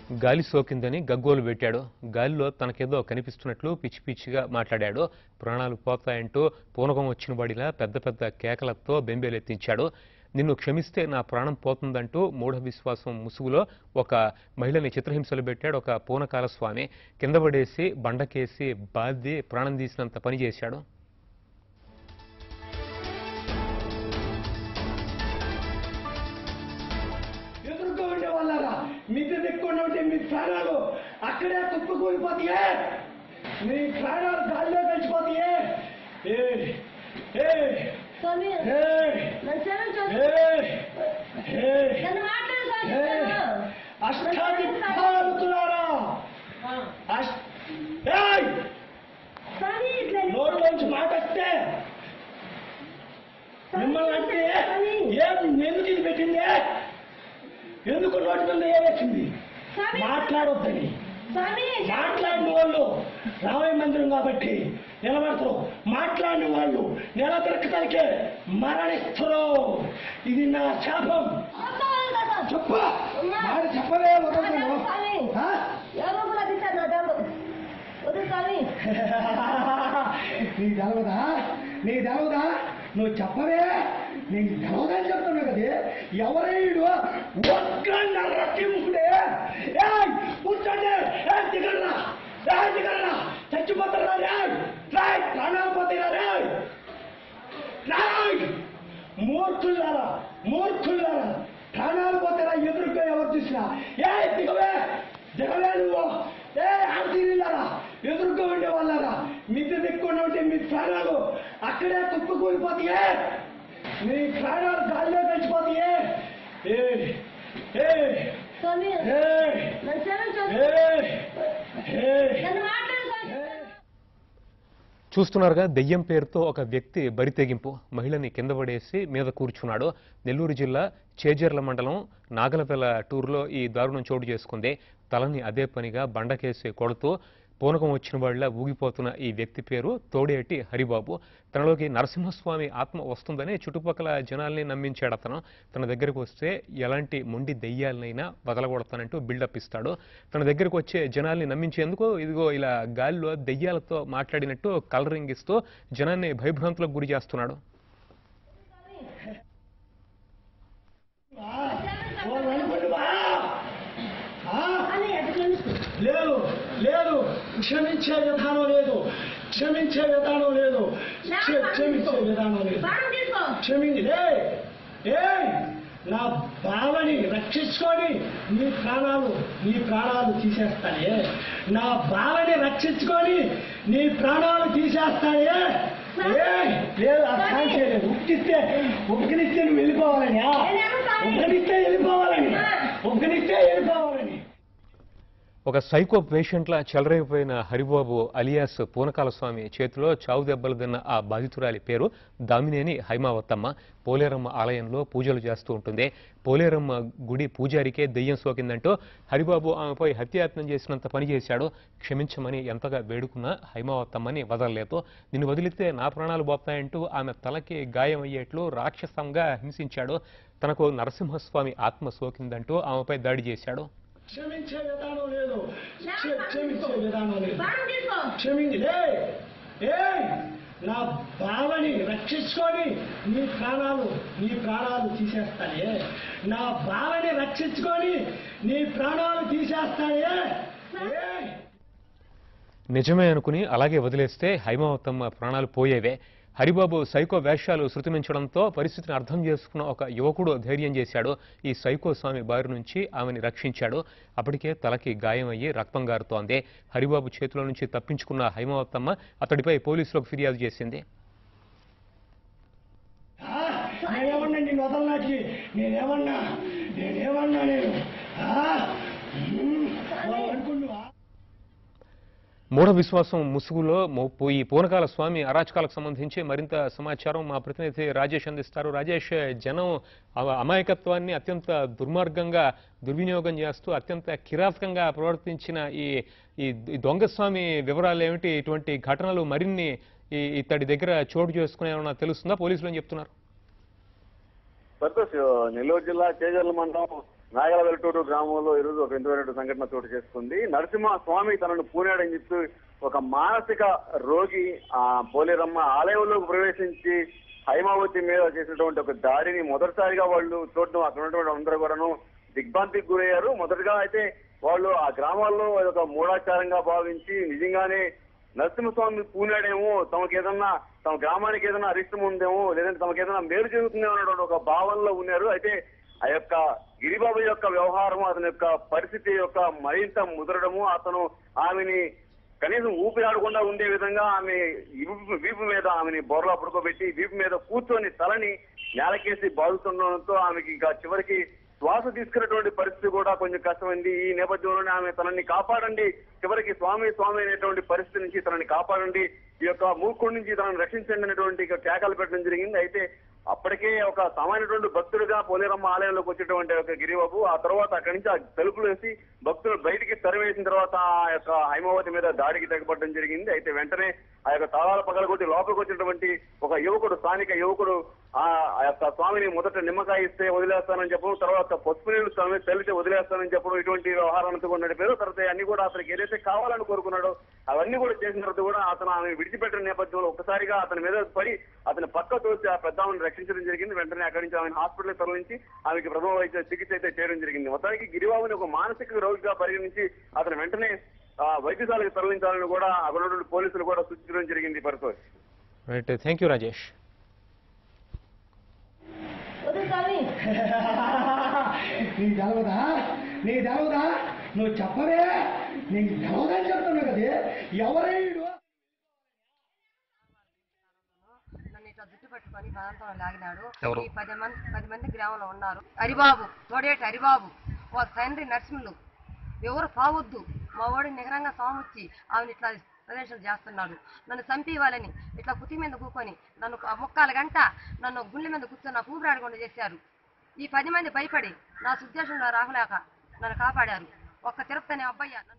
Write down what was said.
గాలి సోకిందని గగ్గోలు పెట్టాడు గాలిలో తనకేదో కనిపిస్తున్నట్లు పిచ్చి పిచ్చిగా మాట్లాడాడు ప్రాణాలు పోతాయంటూ పూనకం వచ్చిన వాడిలా పెద్ద పెద్ద కేకలతో బెంబేలెత్తించాడు నిన్ను క్షమిస్తే నా ప్రాణం పోతుందంటూ మూఢ విశ్వాసం ముసుగులో ఒక మహిళని చిత్రహింసలు పెట్టాడు ఒక పూనకాల స్వామి కింద పడేసి బండకేసి బాది ప్రాణం తీసినంత పని చేశాడు ఎదురుగా ఉండే వాళ్ళరా మిద్దె దిక్కుండా ఉంటే మీ ప్రాణాలు అక్కడే కుప్పకూలిపోతాయే మీ ప్రాణాలు గాల్లో కలిసిపోతాయే ఏ ఏ స్వామి ఏ నన్ను క్షమించండి. ఏ ఏ నన్ను మాట్లాడు స్వామి. ఏ అష్టాది భారతులారా ఆ. అష్- ఏయ్! స్వామి ఇట్లా నోట్లోంచి మాట వస్తే మిమ్మల్ని అంటే ఏం ఎందుకు ఇది పెట్టింది ఎందుకు నోటి మీద ఏ వచ్చింది స్వామి మాట్లాడొద్దని స్వామి మాట్లాడిన వాళ్ళు రామయ్య మందిరం కాబట్టి నిలబడతారు మాట్లాడిన వాళ్ళు నెల తిరగటానికే మరణిస్తారు ఇది నా శాపం వస్తాను కదా. చెప్ప మాట చెప్పలే వదలను. స్వామి ఆ? ఎవరో కూడా తీశారు నా డబ్బు వద్దు స్వామి నీ తెలవదా నీ తెలవదా నువ్వు చెప్పవే నీకు తెలవదని చెప్తున్నా కదే ఎవరైడు ఒక్క నరసింహుడే ఏయ్, కూర్చోండి ఏ దిగరా ఏ దిగరా చచ్చిపోతారా రే రాయ్ ప్రాణాలు పోతాయిరా రే రాయ్ మూర్ఖులారా మూర్ఖులారా ప్రాణాలు పోతారా ఎదురుగా ఎవరు చూసినా ఏ దిగవే దిగవే నువ్వు ఏ ఆడతీరారా ఎదురుగా ఉండే వాళ్ళరా మిద్దె దిక్కుండా ఉంటే మీ ప్రాణాలు అక్కడే కుప్పకూలిపోతాయే మీ ప్రాణాలు గాల్లో కలిసిపోతాయే ఏ ఏ స్వామి ఏ నన్ను క్షమించండి. ఏ ఏ నన్ను మాట్లాడు స్వామి. చూస్తున్నారుగా దెయ్యం పేరుతో ఒక వ్యక్తి బరితెగింపు మహిళని కింద పడేసి మీద కూర్చున్నాడు నెల్లూరు జిల్లా చేజర్ల మండలం నాగలపెల టూర్లో ఈ దారుణం చోటు చేసుకుంది తలని అదే పనిగా బండకేసి కొడుతూ పూనకం వచ్చిన వాళ్ళ ఊగిపోతున్న ఈ వ్యక్తి పేరు తోడేటి హరిబాబు తనలోకి నరసింహస్వామి ఆత్మ వస్తుందని చుట్టుపక్కల జనాల్ని నమ్మించాడు అతను తన దగ్గరకు వస్తే ఎలాంటి మొండి దెయ్యాలనైనా వదలగొడతానంటూ బిల్డప్ ఇస్తాడు తన దగ్గరకు వచ్చే జనాల్ని నమ్మించేందుకు ఇదిగో ఇలా గాలిలో దెయ్యాలతో మాట్లాడినట్టు కలరింగ్ ఇస్తూ జనాన్ని భయభ్రాంతులకు గురి చేస్తున్నాడు ఓ వెనుకొండువా? ఆ? అని ఎట్లా క్షమిస్తూ. లేదు లేదు క్షమించే విధానం లేదు క్షమించే విధానం లేదు క్ష- క్షమించే విధానం లేదు బాణం తీసుకో క్షమించి లే ఏయ్ నా బావని రక్షించుకొని నీ ప్రాణాలు నీ ప్రాణాలు తీసేస్తానే నా బావని రక్షించుకొని నీ ప్రాణాలు తీసేస్తానే ఏయ్, లేదు ఆ ఛాన్స్ లేదు ఉప్పిస్తే ఉప్పనిస్తే నువ్వు వెళ్ళిపోవాలని ఉప్పనిస్తే వెళ్ళిపోవాలని ఉప్పనిస్తే వెళ్ళిపోవాలని ఒక సైకో పేషెంట్లా చెలరైపోయిన హరిబాబు అలియాస్ పూనకాల స్వామి చేతిలో చావు దెబ్బలు తిన్న ఆ బాధితురాలి పేరు దామినేని హైమావత్తమ్మ పోలేరమ్మ ఆలయంలో పూజలు చేస్తూ ఉంటుంది పోలేరమ్మ గుడి పూజారికే దెయ్యం సోకిందంటూ హరిబాబు ఆమెపై హత్యాయత్నం చేసినంత పని చేశాడు క్షమించమని ఎంతగా వేడుకున్నా హైమావత్తమ్మని వదలలేదు నిన్ను వదిలితే నా ప్రాణాలు పోతాయంటూ ఆమె తలకి గాయం అయ్యేట్లు రాక్షసంగా హింసించాడు తనకు నరసింహస్వామి ఆత్మ సోకిందంటూ ఆమెపై దాడి చేశాడు క్షమించే విధానం లేదు క్ష- క్షమించే విధానం లేదు బాణం తీసుకో క్షమించి లే ఏయ్ నా బావని రక్షించుకొని నీ ప్రాణాలు నీ ప్రాణాలు తీసేస్తానే నా బావని రక్షించుకొని నీ ప్రాణాలు తీసేస్తానే ఏయ్ నిజమే అనుకుని అలాగే వదిలేస్తే హైమావతమ్మ ప్రాణాలు పోయేవే హరిబాబు సైకో వేషాలు శృతిమించడంతో పరిస్థితిని అర్థం చేసుకున్న ఒక యువకుడు ధైర్యం చేశాడు ఈ సైకో స్వామి బారి నుంచి ఆమెని రక్షించాడు అప్పటికే తలకి గాయం అయ్యి రక్తం గారుతోంది హరిబాబు చేతిలో నుంచి తప్పించుకున్న హైమావతమ్మ అతడిపై పోలీసులకు ఫిర్యాదు చేసింది ఆ, నేనేమన్నా నిన్ను వదలనాటికి నేనేమన్నా నేనేమన్నా నేను ఆ, ఉమ్, వాళ్ళు అనుకున్నావా మూఢ విశ్వాసం ముసుగులో మో- ఈ పూనకాల స్వామి అరాచకాలకు సంబంధించి మరింత సమాచారం మా ప్రతినిధి రాజేష్ అందిస్తారు రాజేష్ జనం అవ- అమాయకత్వాన్ని అత్యంత దుర్మార్గంగా దుర్వినియోగం చేస్తూ అత్యంత కిరాతకంగా ప్రవర్తించిన ఈ ఈ ఈ దొంగ స్వామి వివరాలు ఏమిటి ఇటువంటి ఘటనలు మరిన్ని ఈ ఇతడి దగ్గర చోటు చేసుకునే ఏమన్నా తెలుస్తుందా పోలీసులు ఏం చెప్తున్నారు సంతోష్ నెల్లూరు జిల్లా చేజర్ల మండలం నాగల వెల్టూరు గ్రామంలో ఈరోజు ఒక వింతమైన సంఘటన చోటు చేసుకుంది నరసింహ స్వామి తనను పూనాడని చెప్పి ఒక మానసిక రోగి ఆ పోలేరమ్మ ఆలయంలోకి ప్రవేశించి హైమావతి మీద చేసినటువంటి ఒక దాడిని మొదటిసారిగా వాళ్ళు చూడడం అక్కడ ఉన్నటువంటి అందరూ కూడాను దిగ్భ్రాంతికి గురయ్యారు మొదటగా అయితే వాళ్ళు ఆ గ్రామాల్లో ఒక మూఢాచారంగా భావించి నిజంగానే నరసింహస్వామి పూనాడేమో తమకు ఏదన్నా తమ గ్రామానికి ఏదైనా అరిష్టం ఉందేమో లేదంటే తమకు ఏదైనా మేలు జరుగుతుందేమో అన్నటువంటి ఒక భావనలో ఉన్నారు అయితే ఆ యొక్క గిరిబాబు యొక్క వ్యవహారం అతని యొక్క పరిస్థితి యొక్క మరింత ముదరడము అతను ఆమెని కనీసం ఊపిరాడకుండా ఉండే విధంగా ఆమె వీపు వీపు మీద ఆమెని బొరలో పడుకోబెట్టి వీపు మీద కూర్చొని తలని నేలకేసి బాదుతుండడంతో ఆమెకి ఇంకా చివరికి శ్వాస తీసుకున్నటువంటి పరిస్థితి కూడా కొంచెం కష్టమైంది ఈ నేపథ్యంలోనే ఆమె తనని కాపాడండి చివరికి స్వామి స్వామి అనేటువంటి పరిస్థితి నుంచి తనని కాపాడండి ఈ యొక్క మూర్ఖుడి నుంచి తనని రక్షించండి అనేటువంటి ఇక కేకలు పెట్టడం జరిగింది అయితే అప్పటికే ఒక సామాన్యటువంటి భక్తుడిగా పోలేరమ్మ ఆలయంలోకి వచ్చేటువంటి ఒక గిరిబాబు ఆ తర్వాత అక్కడి నుంచి ఆ తలుపులు వేసి భక్తులు బయటికి తరివేసిన తర్వాత ఆ యొక్క హైమావతి మీద దాడికి తెగబడడం జరిగింది అయితే వెంటనే ఆ యొక్క తాళాల పగలగొట్టి లోపలికి వచ్చినటువంటి ఒక యువకుడు స్థానిక యువకుడు ఆ ఆ యొక్క స్వామిని మొదట నిమ్మకాయ ఇస్తే వదిలేస్తానని చెప్పడం తర్వాత పసుపు నీళ్లు స్వామి తల్లితే వదిలేస్తానని చెప్పడం ఇటువంటి వ్యవహారాలతో కూడా నడిపారు తర్వాత అన్ని కూడా అతనికి ఏదైతే కావాలని కోరుకున్నాడో అవన్నీ కూడా చేసిన తర్వాత కూడా అతను ఆమె విడిచిపెట్టిన నేపథ్యంలో ఒక్కసారిగా అతని మీద పడి అతని పక్క తోచి ఆ పెద్ద ఆమెను రక్షించడం జరిగింది వెంటనే అక్కడి నుంచి ఆమెను హాస్పిటల్ తరలించి ఆమెకి ప్రథమ వైద్య చికిత్స అయితే చేయడం జరిగింది మొత్తానికి గిరిబాబుని ఒక మానసిక రోగిగా పరిగణించి అతను వెంటనే ఆ వైద్యశాలకు తరలించాలని కూడా అక్కడ ఉన్నటువంటి పోలీసులు కూడా సూచించడం జరిగింది పరిస్థితి రైట్ థ్యాంక్ యూ రాజేష్ వద్దు స్వామి నీకు తెలవదా నీకు తెలవదా నువ్వు చెప్పవే నీకు తెలవదని చెప్తున్నా కదే ఎవరైడు నన్ను ఇట్లా జుట్టు పట్టుకొని పదంతో లాగినాడు ఎవరు? ఈ పది మంది పది మంది గ్రామంలో ఉన్నారు హరిబాబు తోడేటి హరిబాబు ఓ తండ్రి నరసింహులు ఎవరు కావద్దు మా వాడి నిగరంగా సాముచ్చి ఆమెను ఇట్లా ప్రదర్శన చేస్తున్నాడు నన్ను చంపేవాలని ఇట్లా కుతి మీద కూకొని నన్ను ఆ ముక్కాల గంట నన్ను గుండె మీద కూర్చొని నాకు ఊపిరాడకుండా చేశారు ఈ పది మంది భయపడి నా సుద్దేశంలో రాహులేక నన్ను కాపాడారు ఒక్క తిరుపతి అనే అబ్బాయి నన్ను